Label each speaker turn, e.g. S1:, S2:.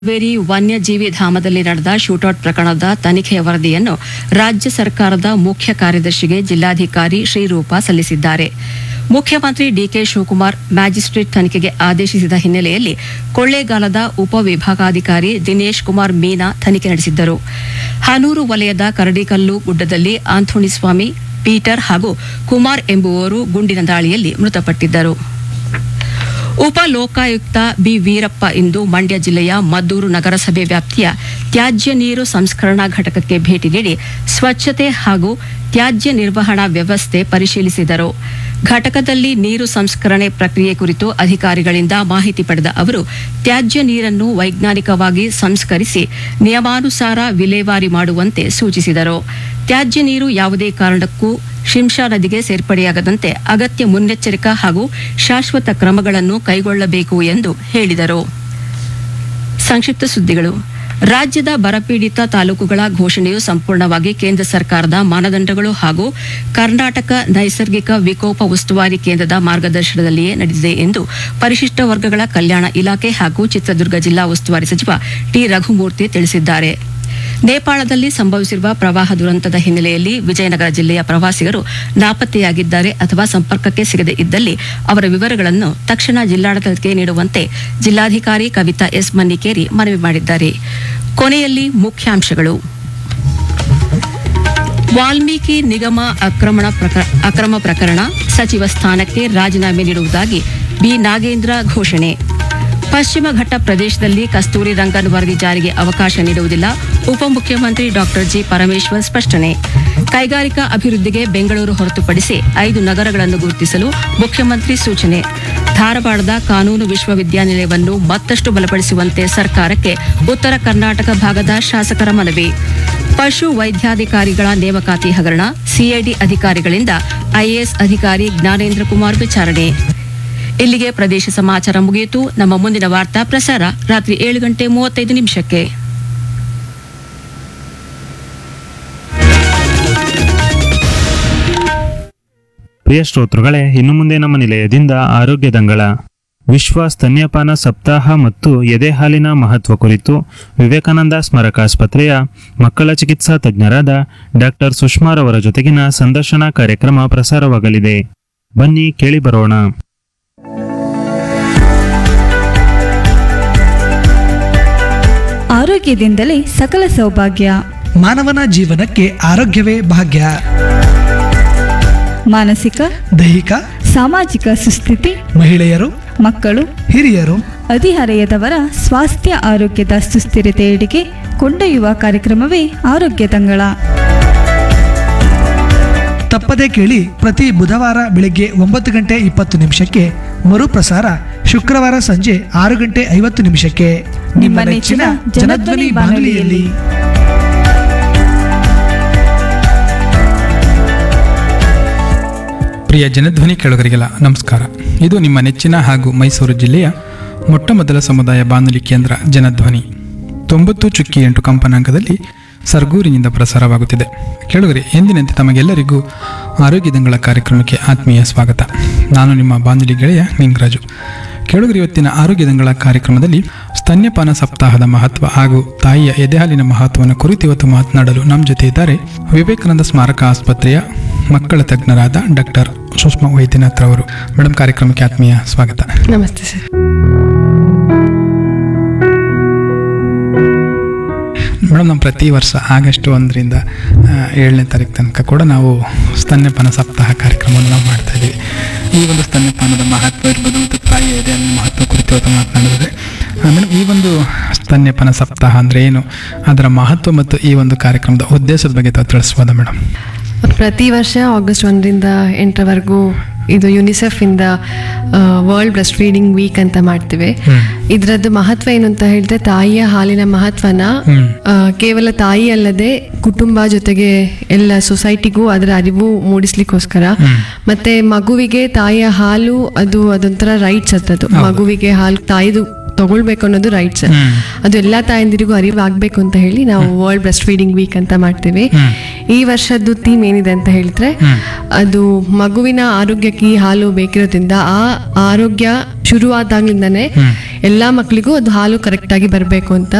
S1: ಕಾವೇರಿ ವನ್ಯಜೀವಿ ಧಾಮದಲ್ಲಿ ನಡೆದ ಶೂಟೌಟ್ ಪ್ರಕರಣದ ತನಿಖೆಯ ವರದಿಯನ್ನು ರಾಜ್ಯ ಸರ್ಕಾರದ ಮುಖ್ಯ ಕಾರ್ಯದರ್ಶಿಗೆ ಜಿಲ್ಲಾಧಿಕಾರಿ ಶ್ರೀರೂಪ ಸಲ್ಲಿಸಿದ್ದಾರೆ ಮುಖ್ಯಮಂತ್ರಿ ಡಿಕೆ ಶಿವಕುಮಾರ್ ಮ್ಯಾಜಿಸ್ಟ್ರೇಟ್ ತನಿಖೆಗೆ ಆದೇಶಿಸಿದ ಹಿನ್ನೆಲೆಯಲ್ಲಿ ಕೊಳ್ಳೇಗಾಲದ ಉಪವಿಭಾಗಾಧಿಕಾರಿ ದಿನೇಶ್ ಕುಮಾರ್ ಮೀನಾ ತನಿಖೆ ನಡೆಸಿದ್ದರು ಹನೂರು ವಲಯದ ಕರಡಿಕಲ್ಲು ಗುಡ್ಡದಲ್ಲಿ ಆಂಥೋಣಿಸ್ವಾಮಿ ಪೀಟರ್ ಹಾಗೂ ಕುಮಾರ್ ಎಂಬುವವರು ಗುಂಡಿನ ದಾಳಿಯಲ್ಲಿ ಮೃತಪಟ್ಟಿದ್ದರು ಉಪ ಲೋಕಾಯುಕ್ತ ಬಿ ವೀರಪ್ಪ ಇಂದು ಮಂಡ್ಯ ಜಿಲ್ಲೆಯ ಮದ್ದೂರು ನಗರಸಭೆ ವ್ಯಾಪ್ತಿಯ ತ್ಯಾಜ್ಯ ನೀರು ಸಂಸ್ಕರಣಾ ಘಟಕಕ್ಕೆ ಭೇಟಿ ನೀಡಿ ಸ್ವಚ್ಛತೆ ಹಾಗೂ ತ್ಯಾಜ್ಯ ನಿರ್ವಹಣಾ ವ್ಯವಸ್ಥೆ ಪರಿಶೀಲಿಸಿದರು ಘಟಕದಲ್ಲಿ ನೀರು ಸಂಸ್ಕರಣೆ ಪ್ರಕ್ರಿಯೆ ಕುರಿತು ಅಧಿಕಾರಿಗಳಿಂದ ಮಾಹಿತಿ ಪಡೆದ ಅವರು ತ್ಯಾಜ್ಯ ನೀರನ್ನು ವೈಜ್ಞಾನಿಕವಾಗಿ ಸಂಸ್ಕರಿಸಿ ನಿಯಮಾನುಸಾರ ವಿಲೇವಾರಿ ಮಾಡುವಂತೆ ಸೂಚಿಸಿದರು ತ್ಯಾಜ್ಯ ನೀರು ಯಾವುದೇ ಕಾರಣಕ್ಕೂ ಶಿಂಷಾ ನದಿಗೆ ಸೇರ್ಪಡೆಯಾಗದಂತೆ ಅಗತ್ಯ ಮುನ್ನೆಚ್ಚರಿಕಾ ಹಾಗೂ ಶಾಶ್ವತ ಕ್ರಮಗಳನ್ನು ಕೈಗೊಳ್ಳಬೇಕು ಎಂದು ಹೇಳಿದರು ಸಂಕ್ಷಿಪ್ತ ಸುದ್ದಿಗಳು ರಾಜ್ಯದ ಬರಪೀಡಿತ ತಾಲೂಕುಗಳ ಘೋಷಣೆಯು ಸಂಪೂರ್ಣವಾಗಿ ಕೇಂದ್ರ ಸರ್ಕಾರದ ಮಾನದಂಡಗಳು ಹಾಗೂ ಕರ್ನಾಟಕ ನೈಸರ್ಗಿಕ ವಿಕೋಪ ಉಸ್ತುವಾರಿ ಕೇಂದ್ರದ ಮಾರ್ಗದರ್ಶನದಲ್ಲಿಯೇ ನಡೆದಿದೆ ಎಂದು ಪರಿಶಿಷ್ಟ ವರ್ಗಗಳ ಕಲ್ಯಾಣ ಇಲಾಖೆ ಹಾಗೂ ಚಿತ್ರದುರ್ಗ ಜಿಲ್ಲಾ ಉಸ್ತುವಾರಿ ಸಚಿವ ಟಿ ರಘುಮೂರ್ತಿ ತಿಳಿಸಿದ್ದಾರೆ ನೇಪಾಳದಲ್ಲಿ ಸಂಭವಿಸಿರುವ ಪ್ರವಾಹ ದುರಂತದ ಹಿನ್ನೆಲೆಯಲ್ಲಿ ವಿಜಯನಗರ ಜಿಲ್ಲೆಯ ಪ್ರವಾಸಿಗರು ನಾಪತ್ತೆಯಾಗಿದ್ದಾರೆ ಅಥವಾ ಸಂಪರ್ಕಕ್ಕೆ ಸಿಗದೇ ಇದ್ದಲ್ಲಿ ಅವರ ವಿವರಗಳನ್ನು ತಕ್ಷಣ ಜಿಲ್ಲಾಡಳಿತಕ್ಕೆ ನೀಡುವಂತೆ ಜಿಲ್ಲಾಧಿಕಾರಿ ಕವಿತಾ ಎಸ್ ಮನ್ನಿಕೇರಿ ಮನವಿ ಮಾಡಿದ್ದಾರೆ ಕೊನೆಯಲ್ಲಿ ಮುಖ್ಯಾಂಶಗಳು ವಾಲ್ಮೀಕಿ ನಿಗಮ ಅಕ್ರಮಣ ಪ್ರಕ- ಅಕ್ರಮ ಪ್ರಕರಣ ಸಚಿವ ಸ್ಥಾನಕ್ಕೆ ರಾಜೀನಾಮೆ ನೀಡುವುದಾಗಿ ಬಿ ನಾಗೇಂದ್ರ ಘೋಷಣೆ ಪಶ್ಚಿಮ ಘಟ್ಟ ಪ್ರದೇಶದಲ್ಲಿ ಕಸ್ತೂರಿ ರಂಗನ್ ವರದಿ ಜಾರಿಗೆ ಅವಕಾಶ ನೀಡುವುದಿಲ್ಲ ಉಪಮುಖ್ಯಮಂತ್ರಿ ಡಾಕ್ಟರ್ ಜಿ ಪರಮೇಶ್ವರ್ ಸ್ಪಷ್ಟನೆ ಕೈಗಾರಿಕಾ ಅಭಿವೃದ್ಧಿಗೆ ಬೆಂಗಳೂರು ಹೊರತುಪಡಿಸಿ ಐದು ನಗರಗಳನ್ನು ಗುರುತಿಸಲು ಮುಖ್ಯಮಂತ್ರಿ ಸೂಚನೆ ಧಾರವಾಡದ ಕಾನೂನು ವಿಶ್ವವಿದ್ಯಾನಿಲಯವನ್ನು ಮತ್ತಷ್ಟು ಬಲಪಡಿಸುವಂತೆ ಸರ್ಕಾರಕ್ಕೆ ಉತ್ತರ ಕರ್ನಾಟಕ ಭಾಗದ ಶಾಸಕರ ಮನವಿ ಪಶು ವೈದ್ಯಾಧಿಕಾರಿಗಳ ನೇಮಕಾತಿ ಹಗರಣ ಸಿಐಡಿ ಅಧಿಕಾರಿಗಳಿಂದ ಐಎಎಸ್ ಅಧಿಕಾರಿ ಜ್ಞಾನೇಂದ್ರ ಕುಮಾರ್ ವಿಚಾರಣೆ ಇಲ್ಲಿಗೆ ಪ್ರದೇಶ ಸಮಾಚಾರ ಮುಗಿಯಿತು ನಮ್ಮ ಮುಂದಿನ ವಾರ್ತಾ ಪ್ರಸಾರ ರಾತ್ರಿ ಏಳು ಗಂಟೆ ಮೂವತ್ತೈದು ನಿಮಿಷಕ್ಕೆ
S2: ಪ್ರಿಯ ಶ್ರೋತೃಗಳೇ ಇನ್ನು ಮುಂದೆ ನಮ್ಮ ನಿಲಯದಿಂದ ಆರೋಗ್ಯ ದಂಗಳ ವಿಶ್ವ ಸ್ತನ್ಯಪಾನ ಸಪ್ತಾಹ ಮತ್ತು ಎದೆ ಹಾಲಿನ ಮಹತ್ವ ಕುರಿತು ವಿವೇಕಾನಂದ ಸ್ಮಾರಕಾಸ್ಪತ್ರೆಯ ಮಕ್ಕಳ ಚಿಕಿತ್ಸಾ ತಜ್ಞರಾದ ಡಾಕ್ಟರ್ ಸುಷ್ಮಾರವರ ಜೊತೆಗಿನ ಸಂದರ್ಶನ ಕಾರ್ಯಕ್ರಮ ಪ್ರಸಾರವಾಗಲಿದೆ ಬನ್ನಿ ಕೇಳಿ ಬರೋಣ
S3: ಆರೋಗ್ಯದಿಂದಲೇ ಸಕಲ ಸೌಭಾಗ್ಯ
S4: ಮಾನವನ ಜೀವನಕ್ಕೆ ಆರೋಗ್ಯವೇ ಭಾಗ್ಯ
S3: ಮಾನಸಿಕ
S4: ದೈಹಿಕ
S3: ಸಾಮಾಜಿಕ ಸುಸ್ಥಿತಿ
S4: ಮಹಿಳೆಯರು
S3: ಮಕ್ಕಳು
S4: ಹಿರಿಯರು
S3: ಹದಿಹರೆಯದವರ ಸ್ವಾಸ್ಥ್ಯ ಆರೋಗ್ಯದ ಸುಸ್ಥಿರತೆಯೆಡೆಗೆ ಕೊಂಡೊಯ್ಯುವ ಕಾರ್ಯಕ್ರಮವೇ ಆರೋಗ್ಯ ತಂಗಳ
S4: ತಪ್ಪದೇ ಕೇಳಿ ಪ್ರತಿ ಬುಧವಾರ ಬೆಳಗ್ಗೆ ಒಂಬತ್ತು ಗಂಟೆ ಇಪ್ಪತ್ತು ನಿಮಿಷಕ್ಕೆ ಮರುಪ್ರಸಾರ ಶುಕ್ರವಾರ ಸಂಜೆ ಆರು ಗಂಟೆ ಐವತ್ತು ನಿಮಿಷಕ್ಕೆ ನಿಮ್ಮ ನೆಚ್ಚಿನ ಜನಧ್ವನಿ ಬಾನುಲಿಯಲ್ಲಿ
S5: ಪ್ರಿಯ ಜನಧ್ವನಿ ಕೆಳಗರಿಗೆಲ್ಲ ನಮಸ್ಕಾರ ಇದು ನಿಮ್ಮ ನೆಚ್ಚಿನ ಹಾಗೂ ಮೈಸೂರು ಜಿಲ್ಲೆಯ ಮೊಟ್ಟ ಮೊದಲ ಸಮುದಾಯ ಬಾನುಲಿ ಕೇಂದ್ರ ಜನಧ್ವನಿ ತೊಂಬತ್ತು ಚುಕ್ಕಿ ಎಂಟು ಕಂಪನಾಂಕದಲ್ಲಿ ಸರ್ಗೂರಿನಿಂದ ಪ್ರಸಾರವಾಗುತ್ತಿದೆ ಕೆಳಗರೆ ಎಂದಿನಂತೆ ತಮಗೆಲ್ಲರಿಗೂ ಆರೋಗ್ಯದಂಗಳ ಕಾರ್ಯಕ್ರಮಕ್ಕೆ ಆತ್ಮೀಯ ಸ್ವಾಗತ ನಾನು ನಿಮ್ಮ ಬಾನುಲಿ ಗೆಳೆಯ ನಿಂಗರಾಜು ಕೆಳಗರೆ ಇವತ್ತಿನ ಆರೋಗ್ಯದಂಗಳ ಕಾರ್ಯಕ್ರಮದಲ್ಲಿ ಸ್ತನ್ಯಪಾನ ಸಪ್ತಾಹದ ಮಹತ್ವ ಹಾಗೂ ತಾಯಿಯ ಎದೆಹಾಲಿನ ಮಹತ್ವವನ್ನು ಕುರಿತು ಇವತ್ತು ಮಾತನಾಡಲು ನಮ್ಮ ಜೊತೆ ಇದ್ದಾರೆ ವಿವೇಕಾನಂದ ಸ್ಮಾರಕ ಆಸ್ಪತ್ರೆಯ ಮಕ್ಕಳ ತಜ್ಞರಾದ ಡಾಕ್ಟರ್ ಸುಷ್ಮಾ ವೈದ್ಯನಾಥ್ ರವರು ಮೇಡಮ್ ಕಾರ್ಯಕ್ರಮಕ್ಕೆ ಆತ್ಮೀಯ ಸ್ವಾಗತ
S6: ನಮಸ್ತೆ ಸರ್
S5: ಮೇಡಮ್ ನಾವು ಪ್ರತಿ ವರ್ಷ ಆಗಸ್ಟ್ ಒಂದರಿಂದ ಆ, ಏಳನೇ ತಾರೀಕು ತನಕ ಕೂಡ ನಾವು ಸ್ತನ್ಯಪಾನ ಸಪ್ತಾಹ ಕಾರ್ಯಕ್ರಮವನ್ನು ನಾವು ಮಾಡ್ತಾ ಇದ್ದೀವಿ ಈ ಒಂದು ಸ್ತನ್ಯಪಾನದ ಮಹತ್ವ ಇರ್ಬೋದು ಮತ್ತು ತಾಯಿಯ ಎದೆಯ ಮಹತ್ವ ಕುರಿತು ಇವತ್ತು ಮಾತನಾಡಿದ್ರೆ ಮೇಡಮ್ ಈ ಒಂದು ಸ್ತನ್ಯಪಾನ ಸಪ್ತಾಹ ಅಂದರೆ ಏನು ಅದರ ಮಹತ್ವ ಮತ್ತು ಈ ಒಂದು ಕಾರ್ಯಕ್ರಮದ ಉದ್ದೇಶದ ಬಗ್ಗೆ ತಾವು ತಿಳಿಸ್ಬೋದಾ ಮೇಡಮ್
S6: ಪ್ರತಿ ವರ್ಷ ಆಗಸ್ಟ್ ಒಂದರಿಂದ ಎಂಟರವರೆಗೂ ಇದು ಯುನಿಸೆಫ್ ಇಂದ ವರ್ಲ್ಡ್ ಬ್ರೆಸ್ಟ್ ಫೀಡಿಂಗ್ ವೀಕ್ ಅಂತ ಮಾಡ್ತೀವಿ ಇದರದ್ದು ಮಹತ್ವ ಏನು ಅಂತ ಹೇಳಿದ್ರೆ ತಾಯಿಯ ಹಾಲಿನ ಮಹತ್ವನ ಆ, ಕೇವಲ ತಾಯಿ ಅಲ್ಲದೆ ಕುಟುಂಬ ಜೊತೆಗೆ ಎಲ್ಲ ಸೊಸೈಟಿಗೂ ಅದರ ಅರಿವು ಮೂಡಿಸ್ಲಿಕ್ಕೋಸ್ಕರ ಮತ್ತೆ ಮಗುವಿಗೆ ತಾಯಿಯ ಹಾಲು ಅದು ಅದೊಂಥರ ರೈಟ್ಸ್ ಅದು ಮಗುವಿಗೆ ಹಾಲು ತಾಯಿದು ತಗೊಳ್ಬೇಕು ಅನ್ನೋದು ರೈಟ್ಸ್ ಅದು ಎಲ್ಲ ತಾಯಂದಿರಿಗೂ ಅರಿವಾಗಬೇಕು ಅಂತ ಹೇಳಿ ನಾವು ವರ್ಲ್ಡ್ ಬ್ರೆಸ್ಟ್ ಫೀಡಿಂಗ್ ವೀಕ್ ಅಂತ ಮಾಡ್ತೀವಿ ಈ ವರ್ಷದ್ದು ಥೀಮ್ ಏನಿದೆ ಅಂತ ಹೇಳಿದ್ರೆ ಅದು ಮಗುವಿನ ಆರೋಗ್ಯಕ್ಕೆ ಈ ಹಾಲು ಬೇಕಿರೋದ್ರಿಂದ ಆ ಆರೋಗ್ಯ ಶುರುವಾದಾಗ್ಲಿಂದಾನೇ ಎಲ್ಲಾ ಮಕ್ಕಳಿಗೂ ಅದು ಹಾಲು ಕರೆಕ್ಟ್ ಆಗಿ ಬರಬೇಕು ಅಂತ